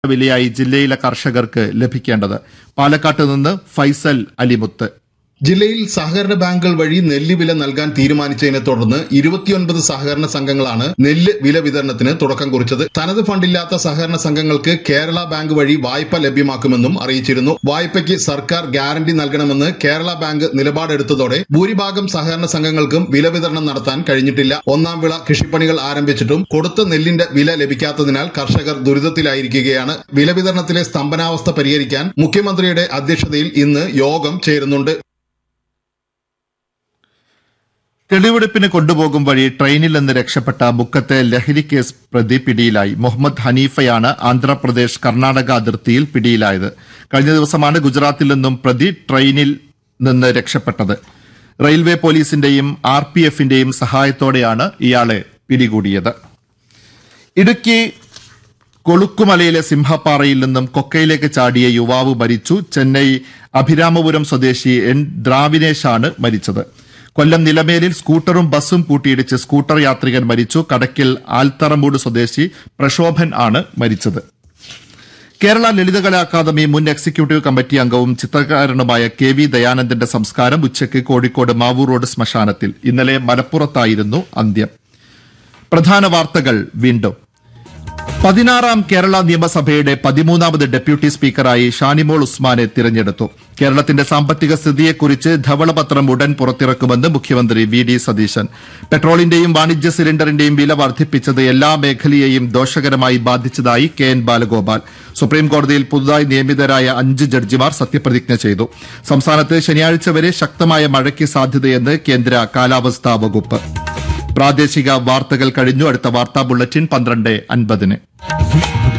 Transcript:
വിലയായി ജില്ലയിലെ കർഷകർക്ക് ലഭിക്കേണ്ടത് പാലക്കാട്ട് നിന്ന് ഫൈസൽ അലിമുത്ത് ജില്ലയിൽ സഹകരണ ബാങ്കുകൾ വഴി നെല്ല് വില നൽകാൻ തീരുമാനിച്ചതിനെ തുടർന്ന് ഇരുപത്തിയൊൻപത് സഹകരണ സംഘങ്ങളാണ് നെല്ല് വില വിതരണത്തിന് തുടക്കം കുറിച്ചത് തനത് ഫണ്ടില്ലാത്ത സഹകരണ സംഘങ്ങൾക്ക് കേരള ബാങ്ക് വഴി വായ്പ ലഭ്യമാക്കുമെന്നും അറിയിച്ചിരുന്നു വായ്പയ്ക്ക് സർക്കാർ ഗ്യാരണ്ടി നൽകണമെന്ന് കേരള ബാങ്ക് നിലപാടെടുത്തതോടെ ഭൂരിഭാഗം സഹകരണ സംഘങ്ങൾക്കും വില വിതരണം നടത്താൻ കഴിഞ്ഞിട്ടില്ല ഒന്നാം വിള കൃഷിപ്പണികൾ ആരംഭിച്ചിട്ടും കൊടുത്ത നെല്ലിന്റെ വില ലഭിക്കാത്തതിനാൽ കർഷകർ ദുരിതത്തിലായിരിക്കുകയാണ് വില വിതരണത്തിലെ സ്തംഭനാവസ്ഥ പരിഹരിക്കാൻ മുഖ്യമന്ത്രിയുടെ അധ്യക്ഷതയിൽ ഇന്ന് യോഗം ചേരുന്നുണ്ട് തെളിവെടുപ്പിന് കൊണ്ടുപോകും വഴി ട്രെയിനിൽ നിന്ന് രക്ഷപ്പെട്ട മുക്കത്തെ ലഹരി കേസ് പ്രതി പിടിയിലായി മുഹമ്മദ് ഹനീഫയാണ് ആന്ധ്രാപ്രദേശ് കർണാടക അതിർത്തിയിൽ പിടിയിലായത് കഴിഞ്ഞ ദിവസമാണ് ഗുജറാത്തിൽ നിന്നും പ്രതി ട്രെയിനിൽ നിന്ന് രക്ഷപ്പെട്ടത് റെയിൽവേ പോലീസിന്റെയും ആർ പി എഫിന്റെയും സഹായത്തോടെയാണ് ഇയാളെ പിടികൂടിയത് ഇടുക്കി കൊളുക്കുമലയിലെ സിംഹപ്പാറയിൽ നിന്നും കൊക്കയിലേക്ക് ചാടിയ യുവാവ് മരിച്ചു ചെന്നൈ അഭിരാമപുരം സ്വദേശി എൻ ദ്രാവിനേഷാണ് മരിച്ചത് കൊല്ലം നിലമേലിൽ സ്കൂട്ടറും ബസ്സും കൂട്ടിയിടിച്ച് സ്കൂട്ടർ യാത്രികൻ മരിച്ചു കടക്കിൽ ആൽത്തറമൂട് സ്വദേശി പ്രക്ഷോഭൻ ആണ് മരിച്ചത് കേരള ലളിതകലാ അക്കാദമി മുൻ എക്സിക്യൂട്ടീവ് കമ്മിറ്റി അംഗവും ചിത്രകാരനുമായ കെ വി ദയാനന്ദന്റെ സംസ്കാരം ഉച്ചയ്ക്ക് കോഴിക്കോട് മാവൂർ റോഡ് ശ്മശാനത്തിൽ ഇന്നലെ മലപ്പുറത്തായിരുന്നു അന്ത്യം പ്രധാന വാർത്തകൾ വീണ്ടും പതിനാറാം കേരള നിയമസഭയുടെ പതിമൂന്നാമത് ഡെപ്യൂട്ടി സ്പീക്കറായി ഷാനിമോൾ ഉസ്മാനെ തിരഞ്ഞെടുത്തു കേരളത്തിന്റെ സാമ്പത്തിക സ്ഥിതിയെക്കുറിച്ച് ധവളപത്രം ഉടൻ പുറത്തിറക്കുമെന്ന് മുഖ്യമന്ത്രി വി ഡി സതീശൻ പെട്രോളിന്റെയും വാണിജ്യ സിലിണ്ടറിന്റെയും വില വർദ്ധിപ്പിച്ചത് എല്ലാ മേഖലയെയും ദോഷകരമായി ബാധിച്ചതായി കെ എൻ ബാലഗോപാൽ സുപ്രീംകോടതിയിൽ പുതുതായി നിയമിതരായ അഞ്ച് ജഡ്ജിമാർ സത്യപ്രതിജ്ഞ ചെയ്തു സംസ്ഥാനത്ത് ശനിയാഴ്ച വരെ ശക്തമായ മഴയ്ക്ക് സാധ്യതയെന്ന് കേന്ദ്ര കാലാവസ്ഥാ വകുപ്പ് പ്രാദേശിക വാർത്തകൾ കഴിഞ്ഞു അടുത്ത വാർത്താ ബുള്ളറ്റിൻ പന്ത്രണ്ട് അൻപതിന്